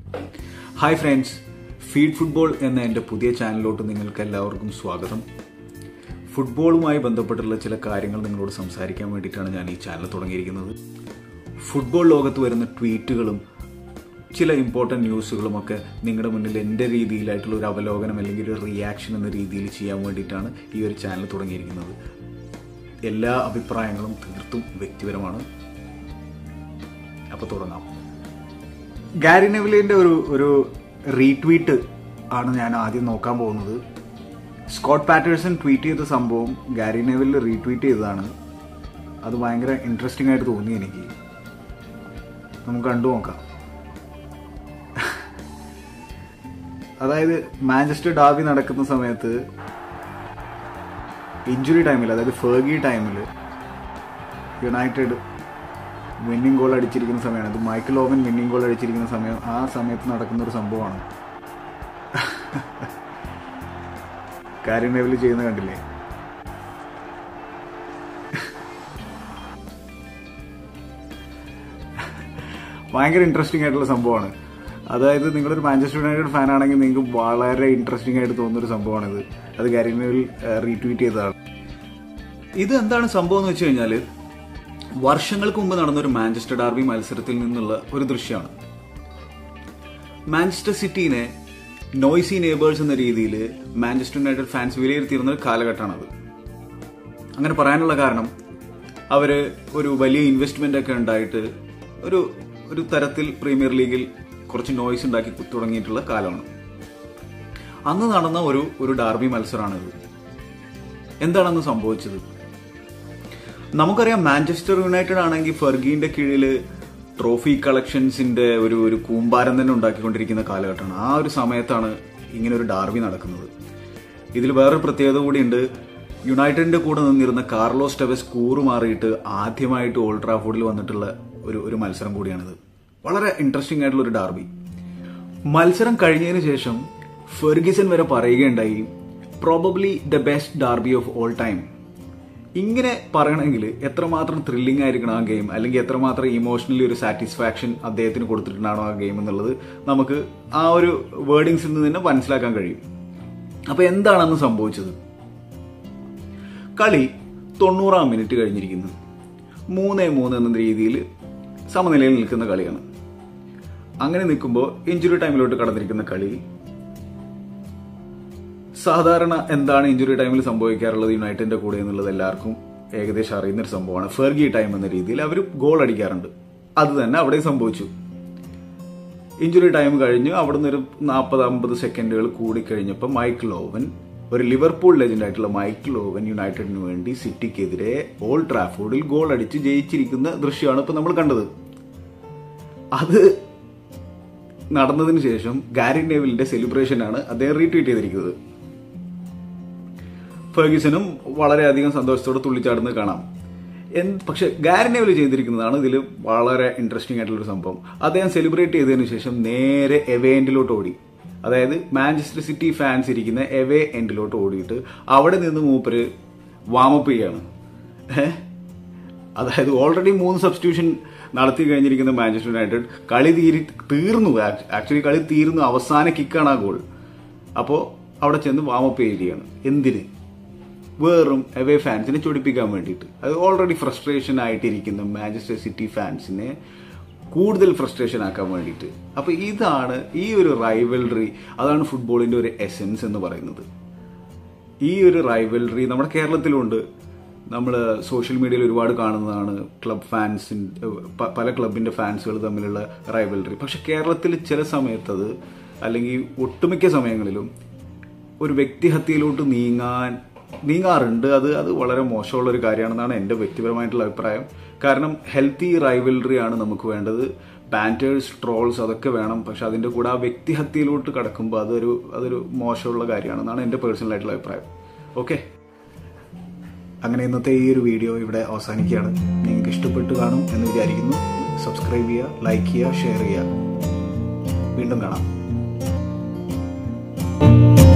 hi friends feed football എന്ന എൻ്റെ പുതിയ ചാനലിലോട്ട് നിങ്ങൾക്ക് എല്ലാവർക്കും സ്വാഗതം ഫുട്ബോളുമായി ബന്ധപ്പെട്ടുള്ള ചില കാര്യങ്ങൾ നിങ്ങളോട് സംസാരിക്കാൻ വേണ്ടിയിട്ടാണ് ഞാൻ ഈ ചാനൽ തുടങ്ങിയിരിക്കുന്നത് ഫുട്ബോൾ ലോകത്ത് വരുന്ന ട്വീറ്റുകളും ചില ഇമ്പോർട്ടൻറ്റ് ന്യൂസുകളും ഒക്കെ നിങ്ങളുടെ മുന്നിൽ എൻ്റെ രീതിയിലായിട്ടുള്ള ഒരു അവലോകനം അല്ലെങ്കിൽ ഒരു റിയാക്ഷൻ എന്ന രീതിയിൽ ചെയ്യാൻ വേണ്ടിയിട്ടാണ് ഈ ഒരു ചാനൽ തുടങ്ങിയിരിക്കുന്നത് എല്ലാ അഭിപ്രായങ്ങളും തീർത്തും വ്യക്തിപരമാണ് അപ്പോൾ തുടങ്ങാം ഗാരി നെവിലിന്റെ ഒരു ഒരു റീട്വീറ്റ് ആണ് ഞാൻ ആദ്യം നോക്കാൻ പോകുന്നത് സ്കോട്ട് പാറ്റേഴ്സൺ ട്വീറ്റ് ചെയ്ത സംഭവം ഗാരി നെവിൽ റീട്വീറ്റ് ചെയ്തതാണ് അത് ഭയങ്കര ഇൻട്രസ്റ്റിംഗ് ആയിട്ട് തോന്നി എനിക്ക് നമുക്ക് കണ്ടു നോക്കാം അതായത് മാഞ്ചസ്റ്റർ ഡാബി നടക്കുന്ന സമയത്ത് ഇഞ്ചുറി ടൈമിൽ അതായത് ഫേഗി ടൈമിൽ യുണൈറ്റഡ് വിന്നിംഗ് ഗോൾ അടിച്ചിരിക്കുന്ന സമയമാണ് അത് മൈക്കിൾ ഓവൻ വിന്നിംഗ് ഗോൾ അടിച്ചിരിക്കുന്ന സമയം ആ സമയത്ത് നടക്കുന്ന ഒരു സംഭവമാണ് കാര്യം ലെവലിൽ ചെയ്യുന്ന കണ്ടില്ലേ ഭയങ്കര ഇൻട്രസ്റ്റിംഗ് ആയിട്ടുള്ള സംഭവമാണ് അതായത് നിങ്ങളൊരു മാഞ്ചസ്റ്റർ യുണൈറ്റഡ് ഫാൻ ആണെങ്കിൽ നിങ്ങൾക്ക് വളരെ ഇൻട്രസ്റ്റിംഗ് ആയിട്ട് തോന്നുന്ന ഒരു സംഭവമാണിത് അത് കാര്യം റീട്വീറ്റ് ചെയ്തതാണ് ഇത് എന്താണ് സംഭവം എന്ന് വെച്ച് കഴിഞ്ഞാൽ വർഷങ്ങൾക്ക് മുമ്പ് നടന്ന ഒരു മാഞ്ചസ്റ്റർ ഡാർബി മത്സരത്തിൽ നിന്നുള്ള ഒരു ദൃശ്യമാണ് മാഞ്ചസ്റ്റർ സിറ്റീനെ നോയ്സി നെയ്ബേഴ്സ് എന്ന രീതിയിൽ മാഞ്ചസ്റ്റർ യുണൈറ്റഡ് ഫാൻസ് വിലയിരുത്തിയിരുന്ന ഒരു കാലഘട്ടമാണത് അങ്ങനെ പറയാനുള്ള കാരണം അവര് ഒരു വലിയ ഇൻവെസ്റ്റ്മെന്റ് ഒക്കെ ഉണ്ടായിട്ട് ഒരു ഒരു തരത്തിൽ പ്രീമിയർ ലീഗിൽ കുറച്ച് നോയ്സ് ഉണ്ടാക്കി തുടങ്ങിയിട്ടുള്ള കാലമാണ് അന്ന് നടന്ന ഒരു ഒരു ഡാർബി മത്സരമാണിത് എന്താണെന്ന് സംഭവിച്ചത് നമുക്കറിയാം മാഞ്ചസ്റ്റർ യുണൈറ്റഡ് ആണെങ്കിൽ ഫെർഗീന്റെ കീഴിൽ ട്രോഫി കളക്ഷൻസിന്റെ ഒരു ഒരു കൂമ്പാരം തന്നെ ഉണ്ടാക്കിക്കൊണ്ടിരിക്കുന്ന കാലഘട്ടമാണ് ആ ഒരു സമയത്താണ് ഇങ്ങനെ ഒരു ഡാർബി നടക്കുന്നത് ഇതിൽ വേറൊരു പ്രത്യേകത കൂടിയുണ്ട് യുണൈറ്റഡിന്റെ കൂടെ നിന്നിരുന്ന കാർലോസ് ടെവസ് കൂറുമാറിയിട്ട് ആദ്യമായിട്ട് ഓൾഡ് ട്രാഫോർഡിൽ വന്നിട്ടുള്ള ഒരു ഒരു മത്സരം കൂടിയാണിത് വളരെ ഇൻട്രസ്റ്റിംഗ് ആയിട്ടുള്ള ഒരു ഡാർബി മത്സരം കഴിഞ്ഞതിന് ശേഷം ഫെർഗിസൺ വരെ പറയുകയുണ്ടായി probably the best derby of all time ഇങ്ങനെ പറയണമെങ്കിൽ എത്രമാത്രം ത്രില്ലിംഗ് ആയിരിക്കണം ആ ഗെയിം അല്ലെങ്കിൽ എത്രമാത്രം ഇമോഷണലി ഒരു സാറ്റിസ്ഫാക്ഷൻ അദ്ദേഹത്തിന് കൊടുത്തിട്ടുണ്ടാണോ ആ ഗെയിം എന്നുള്ളത് നമുക്ക് ആ ഒരു വേർഡിങ്സിൽ നിന്ന് തന്നെ മനസ്സിലാക്കാൻ കഴിയും അപ്പൊ എന്താണെന്ന് സംഭവിച്ചത് കളി തൊണ്ണൂറാം മിനിറ്റ് കഴിഞ്ഞിരിക്കുന്നു മൂന്നേ മൂന്ന് എന്ന രീതിയിൽ സമനിലയിൽ നിൽക്കുന്ന കളിയാണ് അങ്ങനെ നിൽക്കുമ്പോൾ ഇഞ്ചുറി ടൈമിലോട്ട് കടന്നിരിക്കുന്ന കളി സാധാരണ എന്താണ് ഇഞ്ചുറി ടൈമിൽ സംഭവിക്കാറുള്ളത് യുണൈറ്റഡിന്റെ കൂടെ എന്നുള്ളത് എല്ലാവർക്കും ഏകദേശം അറിയുന്ന ഒരു സംഭവമാണ് ഫെർഗി ടൈം എന്ന രീതിയിൽ അവർ ഗോൾ അടിക്കാറുണ്ട് അത് തന്നെ അവിടെ സംഭവിച്ചു ഇഞ്ചുറി ടൈം കഴിഞ്ഞു അവിടെ നിന്ന് ഒരു നാൽപ്പത് അമ്പത് സെക്കൻഡുകൾ കൂടി കഴിഞ്ഞപ്പോൾ മൈക്കിൾ ഓവൻ ഒരു ലിവർപൂൾ ലെജൻഡ് ആയിട്ടുള്ള മൈക്കിൾ ഓവൻ യുണൈറ്റഡിന് വേണ്ടി സിറ്റിക്കെതിരെ ഓൾഡ് ട്രാഫോർഡിൽ ഗോൾ അടിച്ച് ജയിച്ചിരിക്കുന്ന ദൃശ്യമാണ് ഇപ്പൊ നമ്മൾ കണ്ടത് അത് നടന്നതിന് ശേഷം ഗാരി നെവിലിന്റെ സെലിബ്രേഷൻ ആണ് അദ്ദേഹം റീട്വീറ്റ് ചെയ്തിരിക്കുന്നത് ഫെർഗിസനും വളരെയധികം സന്തോഷത്തോടെ തുള്ളിച്ചാടുന്നത് കാണാം പക്ഷെ ഗാരി നെവിൽ ചെയ്തിരിക്കുന്നതാണ് ഇതിൽ വളരെ ഇൻട്രസ്റ്റിംഗ് ആയിട്ടുള്ള ഒരു സംഭവം അദ്ദേഹം സെലിബ്രേറ്റ് ചെയ്തതിനു ശേഷം നേരെ എവേ എൻഡിലോട്ട് ഓടി അതായത് മാഞ്ചസ്റ്റർ സിറ്റി ഫാൻസ് ഇരിക്കുന്ന എവേ എൻഡിലോട്ട് ഓടിയിട്ട് അവിടെ നിന്ന് മൂപ്പര് വാമപ്പ് ചെയ്യാണ് അതായത് ഓൾറെഡി മൂന്ന് സബ്സ്റ്റിറ്റ്യൂഷൻ നടത്തി കഴിഞ്ഞിരിക്കുന്ന മാഞ്ചസ്റ്റർ യുണൈറ്റഡ് കളി തീരി തീർന്നു ആക്ച്വലി കളി തീർന്നു അവസാന കിക്കാണ് ആ ഗോൾ അപ്പോൾ അവിടെ ചെന്ന് വാമപ്പ് ചെയ്യുകയാണ് എന്തിന് വേറും എവേ ഫാൻസിനെ ചൊടിപ്പിക്കാൻ വേണ്ടിയിട്ട് അത് ഓൾറെഡി ഫ്രസ്ട്രേഷൻ ആയിട്ടിരിക്കുന്ന മാഞ്ചസ്റ്റർ സിറ്റി ഫാൻസിനെ കൂടുതൽ ഫ്രസ്ട്രേഷൻ ആക്കാൻ വേണ്ടിയിട്ട് അപ്പൊ ഇതാണ് ഈ ഒരു റൈവൽറി അതാണ് ഫുട്ബോളിന്റെ ഒരു എസെൻസ് എന്ന് പറയുന്നത് ഈ ഒരു റൈവൽറി നമ്മുടെ കേരളത്തിലുണ്ട് നമ്മൾ സോഷ്യൽ മീഡിയയിൽ ഒരുപാട് കാണുന്നതാണ് ക്ലബ് ഫാൻസിൻ്റെ പല ക്ലബിന്റെ ഫാൻസുകൾ തമ്മിലുള്ള റൈവൽറി പക്ഷെ കേരളത്തിൽ ചില സമയത്തത് അല്ലെങ്കിൽ ഒട്ടുമിക്ക സമയങ്ങളിലും ഒരു വ്യക്തിഹത്യയിലോട്ട് നീങ്ങാൻ നീങ്ങാറുണ്ട് അത് അത് വളരെ മോശമുള്ള ഒരു കാര്യമാണെന്നാണ് എൻ്റെ വ്യക്തിപരമായിട്ടുള്ള അഭിപ്രായം കാരണം ഹെൽത്തി റൈവൽറി ആണ് നമുക്ക് വേണ്ടത് ബാൻറ്റേഴ്സ് ട്രോൾസ് അതൊക്കെ വേണം പക്ഷെ അതിൻ്റെ കൂടെ ആ വ്യക്തിഹത്യയിലോട്ട് കടക്കുമ്പോൾ അതൊരു അതൊരു മോശമുള്ള കാര്യമാണെന്നാണ് എൻ്റെ പേഴ്സണൽ ആയിട്ടുള്ള അഭിപ്രായം ഓക്കെ അങ്ങനെ ഇന്നത്തെ ഈ ഒരു വീഡിയോ ഇവിടെ അവസാനിക്കുകയാണ് നിങ്ങൾക്ക് ഇഷ്ടപ്പെട്ടു കാണും എന്ന് വിചാരിക്കുന്നു സബ്സ്ക്രൈബ് ചെയ്യുക ലൈക്ക് ചെയ്യുക ഷെയർ ചെയ്യുക വീണ്ടും കാണാം